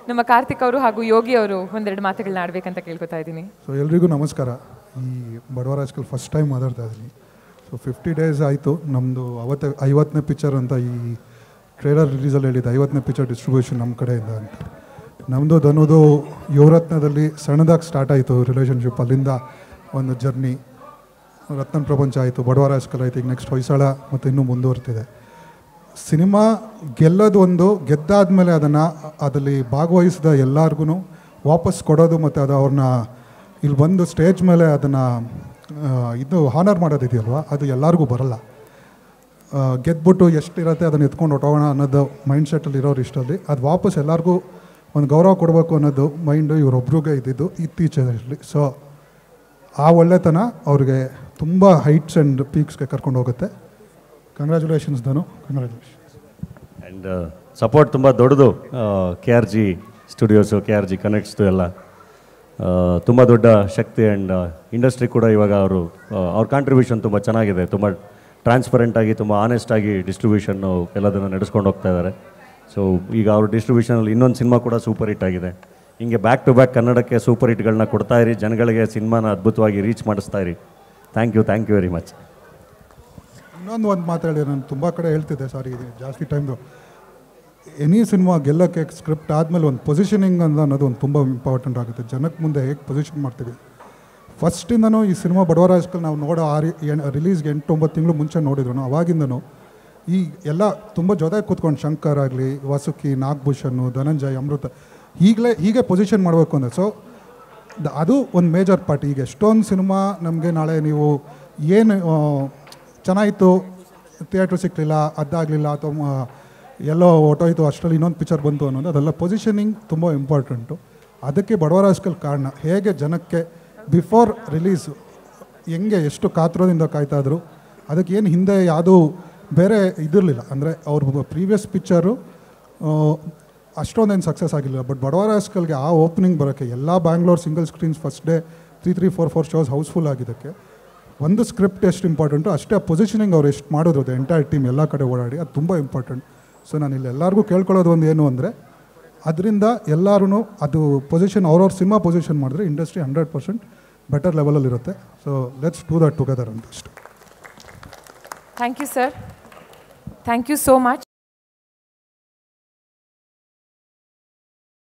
ನಮ್ಮ ಕಾರ್ತಿಕ್ ಅವರು ಹಾಗೂ ಯೋಗಿ ಅವರು ಒಂದೆರಡು ಮಾತುಗಳನ್ನ ಆಡ್ಬೇಕಂತ ಕೇಳ್ಕೊತಾ ಇದ್ದೀನಿ ಸೊ ಎಲ್ರಿಗೂ ನಮಸ್ಕಾರ ಈ ಬಡವರ ಹೈಸ್ಕೂಲ್ ಫಸ್ಟ್ ಟೈಮ್ ಮಾತಾಡ್ತಾ ಇದ್ದೀನಿ ಸೊ ಫಿಫ್ಟಿ ಡೇಸ್ ಆಯಿತು ನಮ್ಮದು ಅವತ್ತೇ ಐವತ್ತನೇ ಪಿಕ್ಚರ್ ಅಂತ ಈ ಟ್ರೇಲರ್ ರಿಲೀಸಲ್ಲಿ ಹೇಳಿದ್ದು ಐವತ್ತನೇ ಪಿಕ್ಚರ್ ಡಿಸ್ಟ್ರಿಬ್ಯೂಷನ್ ನಮ್ಮ ಕಡೆಯಿಂದ ಅಂತ ನಮ್ಮದು ಧನುದು ಯುವರತ್ನದಲ್ಲಿ ಸಣ್ಣದಾಗಿ ಸ್ಟಾರ್ಟ್ ಆಯಿತು ರಿಲೇಷನ್ಶಿಪ್ ಅಲ್ಲಿಂದ ಒಂದು ಜರ್ನಿ ರತ್ನನ್ ಪ್ರಪಂಚ ಆಯಿತು ಬಡವರ ಹೈಸ್ಕೂಲ್ ಆಯಿತು ಈಗ ನೆಕ್ಸ್ಟ್ ಹೊಯ್ಸಳ ಮತ್ತು ಇನ್ನೂ ಮುಂದುವರ್ತಿದೆ ಸಿನಿಮಾ ಗೆಲ್ಲೋದು ಒಂದು ಗೆದ್ದಾದ್ಮೇಲೆ ಅದನ್ನು ಅದರಲ್ಲಿ ಭಾಗವಹಿಸಿದ ಎಲ್ಲರಿಗೂ ವಾಪಸ್ ಕೊಡೋದು ಮತ್ತು ಅದು ಅವ್ರನ್ನ ಇಲ್ಲಿ ಬಂದು ಸ್ಟೇಜ್ ಮೇಲೆ ಅದನ್ನು ಇದು ಹಾನರ್ ಮಾಡೋದಿದೆಯಲ್ವ ಅದು ಎಲ್ಲರಿಗೂ ಬರಲ್ಲ ಆ, ಗೆದ್ಬಿಟ್ಟು ಎಷ್ಟಿರತ್ತೆ ಅದನ್ನು ಎತ್ಕೊಂಡು ಹೊಟ್ಟೋಗೋಣ ಅನ್ನೋದು ಮೈಂಡ್ ಸೆಟ್ಟಲ್ಲಿ ಇರೋರು ಇಷ್ಟಲ್ಲಿ ಅದು ವಾಪಸ್ ಎಲ್ಲರಿಗೂ ಒಂದು ಗೌರವ ಕೊಡಬೇಕು ಅನ್ನೋದು ಮೈಂಡು ಇವರೊಬ್ರಿಗೆ ಇದ್ದಿದ್ದು ಇತ್ತೀಚೆಗೆ ಸೊ ಆ ಒಳ್ಳೆತನ ಅವ್ರಿಗೆ ತುಂಬ ಹೈಟ್ಸ್ ಆ್ಯಂಡ್ ಪೀಕ್ಸ್ಗೆ ಕರ್ಕೊಂಡು ಹೋಗುತ್ತೆ congratulations Dhanu congratulations and support ತುಂಬ ದೊಡ್ಡದು K R G studios K R G ಕನೆಕ್ಟ್ಸ್ದು ಎಲ್ಲ ತುಂಬ ದೊಡ್ಡ ಶಕ್ತಿ ಆ್ಯಂಡ್ ಇಂಡಸ್ಟ್ರಿ ಕೂಡ ಇವಾಗ ಅವರು ಅವ್ರ ಕಾಂಟ್ರಿಬ್ಯೂಷನ್ ತುಂಬ ಚೆನ್ನಾಗಿದೆ ತುಂಬ ಟ್ರಾನ್ಸ್ಪರೆಂಟಾಗಿ ತುಂಬ ಆನೆಸ್ಟಾಗಿ ಡಿಸ್ಟ್ರಿಬ್ಯೂಷನ್ನು ಎಲ್ಲದನ್ನು ನಡೆಸ್ಕೊಂಡು ಹೋಗ್ತಾ ಇದ್ದಾರೆ ಸೊ ಈಗ ಅವ್ರ ಡಿಸ್ಟ್ರಿಬ್ಯೂಷನಲ್ಲಿ ಇನ್ನೊಂದು ಸಿನಿಮಾ ಕೂಡ ಸೂಪರ್ ಹಿಟ್ ಆಗಿದೆ ಹಿಂಗೆ ಬ್ಯಾಕ್ ಟು ಬ್ಯಾಕ್ ಕನ್ನಡಕ್ಕೆ ಸೂಪರ್ ಹಿಟ್ಗಳನ್ನ ಕೊಡ್ತಾ ಇರಿ ಜನಗಳಿಗೆ ಸಿನಿಮಾನ ಅದ್ಭುತವಾಗಿ ರೀಚ್ ಮಾಡಿಸ್ತಾ ಇರಿ thank you thank you very much ಇನ್ನೊಂದು ಒಂದು ಮಾತಾಡಿ ನಾನು ತುಂಬ ಕಡೆ ಹೇಳ್ತಿದ್ದೆ ಸಾರಿ ಇದು ಜಾಸ್ತಿ ಟೈಮ್ದು ಎನಿ ಸಿನಿಮಾ ಗೆಲ್ಲೋಕ್ಕೆ ಸ್ಕ್ರಿಪ್ಟ್ ಆದಮೇಲೆ ಒಂದು ಪೊಸಿಷನಿಂಗ್ ಅಂತ ಅನ್ನೋದು ಒಂದು ತುಂಬ ಇಂಪಾರ್ಟೆಂಟ್ ಆಗುತ್ತೆ ಜನಕ್ಕೆ ಮುಂದೆ ಹೇಗೆ ಪೊಸಿಷನ್ ಮಾಡ್ತೀವಿ ಫಸ್ಟಿಂದನೂ ಈ ಸಿನಿಮಾ ಬಡವರ ಹೈಸ್ಕೂಲ್ ನಾವು ನೋಡೋ ಆರು ರಿಲೀಸ್ಗೆ ಎಂಟು ಒಂಬತ್ತು ತಿಂಗಳು ಮುಂಚೆ ನೋಡಿದ್ರು ಅವಾಗಿಂದನೂ ಈ ಎಲ್ಲ ತುಂಬ ಜೊತೆ ಕೂತ್ಕೊಂಡು ಶಂಕರ್ ಆಗಲಿ ವಾಸುಕಿ ನಾಗಭೂಷಣ್ ಧನಂಜಯ್ ಅಮೃತ ಈಗಲೇ ಹೀಗೆ ಪೊಸಿಷನ್ ಮಾಡಬೇಕು ಅಂದರೆ ಸೊ ದ- ಅದು ಒಂದು ಮೇಜರ್ ಪಾರ್ಟ್ ಈಗ ಎಷ್ಟೊಂದು ಸಿನಿಮಾ ನಮಗೆ ನಾಳೆ ನೀವು ಏನು ಆ, ಚೆನ್ನಾಯಿತು ಥಿಯೇಟ್ರ್ ಸಿಕ್ಕಲಿಲ್ಲ ಅದಾಗಲಿಲ್ಲ ಅಥವಾ ಮ- ಎಲ್ಲೋ ಹೊಟ್ಟೋಯ್ತು ಅಷ್ಟರಲ್ಲಿ ಇನ್ನೊಂದು ಪಿಕ್ಚರ್ ಬಂತು ಅನ್ನೋದು ಅದೆಲ್ಲ ಪೊಸಿಷನಿಂಗ್ ತುಂಬ ಇಂಪಾರ್ಟೆಂಟು ಅದಕ್ಕೆ ಬಡವರ ಹೈಸ್ಕೂಲ್ ಕಾರಣ ಹೇಗೆ ಜನಕ್ಕೆ ಬಿಫೋರ್ ರಿಲೀಸು ಹೆಂಗೆ ಎಷ್ಟು ಕಾತುರದಿಂದ ಕಾಯ್ತಾ ಇದ್ರು ಅದಕ್ಕೆ ಏನು ಹಿಂದೆ ಯಾವುದೂ ಬೇರೆ ಇದಿರಲಿಲ್ಲ ಅಂದರೆ ಅವ್ರ ಪ್ರೀವಿಯಸ್ ಪಿಕ್ಚರು ಅಷ್ಟೊಂದೇನು ಸಕ್ಸಸ್ ಆಗಿಲ್ಲ ಬಟ್ ಬಡವರ ಹೈಸ್ಕೂಲ್ಗೆ ಆ ಓಪನಿಂಗ್ ಬರೋಕ್ಕೆ ಎಲ್ಲ Bangalore single screens first day three three four four shows housefull ಆಗಿದ್ದಕ್ಕೆ ಒಂದು ಸ್ಕ್ರಿಪ್ಟ್ ಎಷ್ಟು ಇಂಪಾರ್ಟೆಂಟು ಅಷ್ಟೇ ಪೊಸಿಷನಿಂಗ್ ಅವ್ರು ಎಷ್ಟು ಮಾಡಿದ್ರು ಅದು ಎಂಟೈರ್ ಟೀಮ್ ಎಲ್ಲ ಕಡೆ ಓಡಾಡಿ ಅದು ತುಂಬ ಇಂಪಾರ್ಟೆಂಟ್ ಸೊ ನಾನು ಇಲ್ಲಿ ಎಲ್ಲರಿಗೂ ಕೇಳ್ಕೊಳ್ಳೋದು ಒಂದು ಏನು ಅಂದರೆ ಅದರಿಂದ ಎಲ್ಲರೂ ಅದು ಪೊಸಿಷನ್ ಅವ್ರವ್ರ ಸಿನಿಮಾ ಪೊಸಿಷನ್ ಮಾಡಿದ್ರೆ ಇಂಡಸ್ಟ್ರಿ ಹಂಡ್ರೆಡ್ ಪರ್ಸೆಂಟ್ ಬೆಟರ್ ಲೆವೆಲಲ್ಲಿ ಇರುತ್ತೆ so let's do that together ಅಂತ ಅಷ್ಟೇ thank you sir thank you so much